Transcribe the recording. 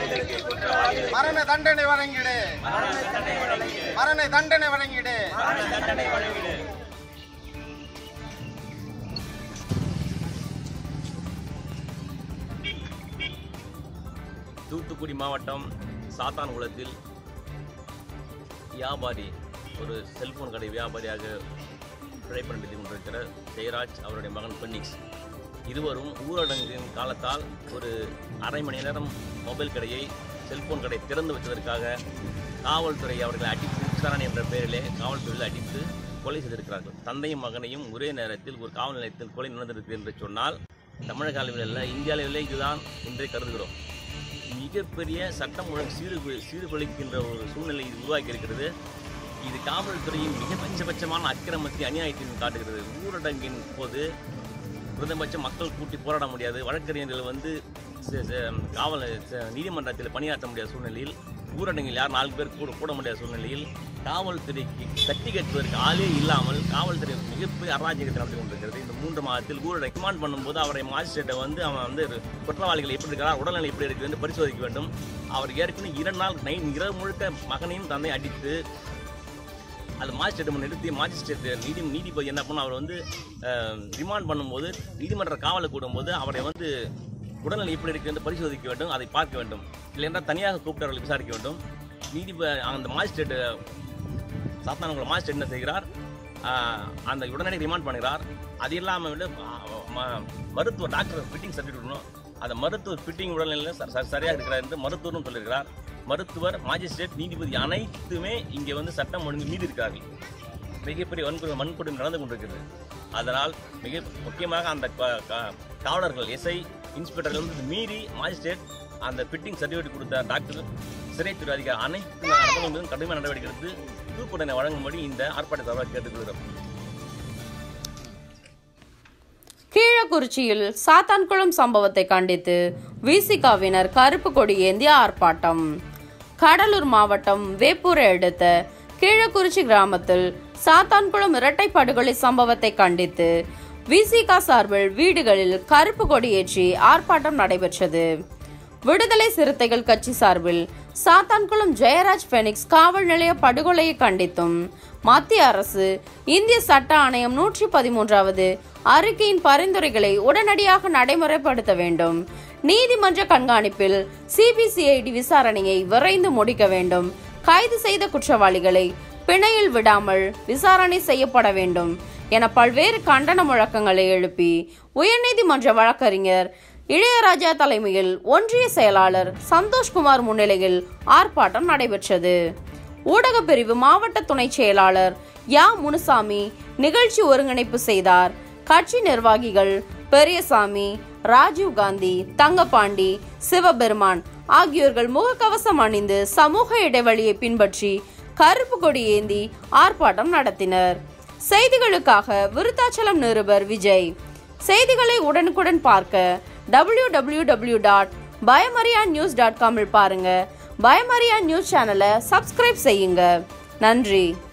மரண தண்டனை வழங்கிடு மரண தண்டனை வழங்கிடு தூத்துக்குடி மாவட்டம் சாத்தான்குளத்தில் வியாபாரி ஒரு செல்போன் கடை வியாபாரியாக பிழைப்பு நடத்தி கொண்டிருக்கிற ஜெயராஜ் அவருடைய மகன் பென்னிக்ஸ் இருவரும் ஊரடங்கின் காலத்தால் ஒரு அரை மணி நேரம் மொபைல் கடையை செல்போன் கடை திறந்து வைத்ததற்காக காவல்துறை அவர்களை அடித்து விசாரணை என்ற பெயரிலே காவல்துறையில் அடித்து கொலை செய்திருக்கிறார்கள் தந்தையும் மகனையும் ஒரே நேரத்தில் ஒரு காவல் நிலையத்தில் கொலை நடந்திருக்கு என்று சொன்னால் தமிழக அளவில் அல்ல இந்திய அளவில் இதுதான் என்றே கருதுகிறோம் மிகப்பெரிய சட்டம் ஒழுங்கு சீர்கு சீர்குலைக்கின்ற ஒரு சூழ்நிலை இது உருவாக்கி இருக்கிறது இது காவல்துறையின் மிகபட்சபட்சமான அக்கிரமத்தை அநியாயத்தையும் காட்டுகிறது ஊரடங்கின் போது குறைந்தபட்சம் மக்கள் கூட்டி போராட முடியாது வழக்கறிஞர்கள் வந்து ச- ச- காவல் ச- நீதிமன்றத்தில் பணியாற்ற முடியாத சூழ்நிலையில் ஊரடங்கில் யார் நாலு பேர் கூட கூட முடியாத சூழ்நிலையில் காவல்துறைக்கு தட்டி கட்டுவதற்கு ஆளே இல்லாமல் காவல்துறை மிகப்பெரிய அராஜகத்தை நடத்தி கொண்டிருக்கிறது இந்த மூன்று மாதத்தில் ஊரடங்கு ரிமாண்ட் பண்ணும்போது அவரை மாஜிஸ்ட்ரேட்டை வந்து அவன் வந்து குற்றவாளிகள் எப்படி இருக்கிறார் உடல்நிலை எப்படி இருக்குது என்று பரிசோதிக்க வேண்டும் அவர் ஏற்கனவே இரண்டு நாள் நை இரவு முழுக்க மகனையும் தந்தை அடித்து அது மாஜிஸ்ட்ரேட் முன் நிறுத்தி மாஜிஸ்ட்ரேட் நீதி நீதிபதி என்ன பண்ண அவர் வந்து ரிமாண்ட் பண்ணும்போது நீதிமன்ற காவலை கூடும்போது அவரை வந்து உடல்நிலை எப்படி இருக்கு என்று பரிசோதிக்க வேண்டும் அதை பார்க்க வேண்டும் இல்லையென்றால் தனியாக கூப்பிட்டு அவர்களை விசாரிக்க வேண்டும் நீதிபதி அந்த மாஜிஸ்ட்ரேட் சாத்தானகுளம் மாஜிஸ்ட்ரேட் என்ன செய்கிறார் ஆஹ், அந்த உடனடி ரிமாண்ட் பண்ணுகிறார் அது இல்லாமல் விட ஆஹ், ம- மருத்துவ டாக்டர் ஃபிட்டிங் சர்டிஃபிகேட் கொடுக்கணும் அந்த மருத்துவர் ஃபிட்டிங் உடல்நிலையில் ச- ச- சரியாக இருக்கிறார் என்று மருத்துவரும் சொல்லியிருக்கிறார் மருத்துவர் மாஜிஸ்ட்ரேட் நீதிபதி அனைத்துமே இங்கே வந்து சட்டம் ஒழுங்கு மீறி இருக்கிறார்கள் மிகப்பெரிய வன்கொடுமை வன்கொடுமை நடந்து கொண்டிருக்கிறது அதனால் மிக முக்கியமாக அந்த க- க- காவலர்கள் எஸ்ஐ இன்ஸ்பெக்டர்கள் வந்து மீறி மாஜிஸ்ட்ரேட் அந்த ஃபிட்டிங் சர்டிஃபிகேட் கொடுத்த டாக்டர் சிறைத்துறை அதிகாரி அனைத்து நபர்கள் மீதும் கடுமையான நடவடிக்கை எடுத்து தூக்குடனை வழங்கும்படி இந்த ஆர்ப்பாட்ட சார்பாக கேட்டுக்கொள்கிறோம் கீழக்குறிச்சியில் சாத்தான்குளம் சம்பவத்தை கண்டித்து விசிகாவினர் கருப்பு கொடி ஏந்தி ஆர்ப்பாட்டம் கடலூர் மாவட்டம் வேப்பூரை அடுத்த கீழக்குறிச்சி கிராமத்தில் சாத்தான்குளம் இரட்டை படுகொலை சம்பவத்தை கண்டித்து விசிகா சார்பில் வீடுகளில் கருப்பு கொடி ஏற்றி ஆர்ப்பாட்டம் நடைபெற்றது விடுதலை சிறுத்தைகள் கட்சி சார்பில் சாத்தான்குளம் ஜெயராஜ் பெனிக்ஸ் காவல் நிலைய படுகொலையை கண்டித்தும் மத்திய அரசு இந்திய சட்ட ஆணையம் நூற்றி பதிமூன்றாவது அறிக்கையின் பரிந்துரைகளை உடனடியாக நடைமுறைப்படுத்த வேண்டும் நீதிமன்ற கண்காணிப்பில் சிபிசிஐடி விசாரணையை விரைந்து முடிக்க வேண்டும் கைது செய்த குற்றவாளிகளை பிணையில் விடாமல் விசாரணை செய்யப்பட வேண்டும் என பல்வேறு கண்டன முழக்கங்களை எழுப்பி உயர்நீதிமன்ற வழக்கறிஞர் இளையராஜா தலைமையில் ஒன்றிய செயலாளர் சந்தோஷ்குமார் முன்னிலையில் ஆர்ப்பாட்டம் நடைபெற்றது ஊடகப் பிரிவு மாவட்ட துணை செயலாளர் யா முனுசாமி நிகழ்ச்சி ஒருங்கிணைப்பு செய்தார் கட்சி நிர்வாகிகள் பெரியசாமி ராஜீவ் காந்தி தங்கபாண்டி சிவபெருமான் ஆகியோர்கள் முகக்கவசம் அணிந்து சமூக இடைவெளியை பின்பற்றி கருப்பு கொடி ஏந்தி ஆர்ப்பாட்டம் நடத்தினர் செய்திகளுக்காக விருத்தாச்சலம் நிருபர் விஜய் செய்திகளை உடனுக்குடன் பார்க்க டபிள்யூ டபிள்யூ டபிள்யூ டாட் பயமரியா நியூஸ் டாட் காமில் பாருங்க பயமரியா நியூஸ் சேனலை சப்ஸ்கிரைப் செய்யுங்க நன்றி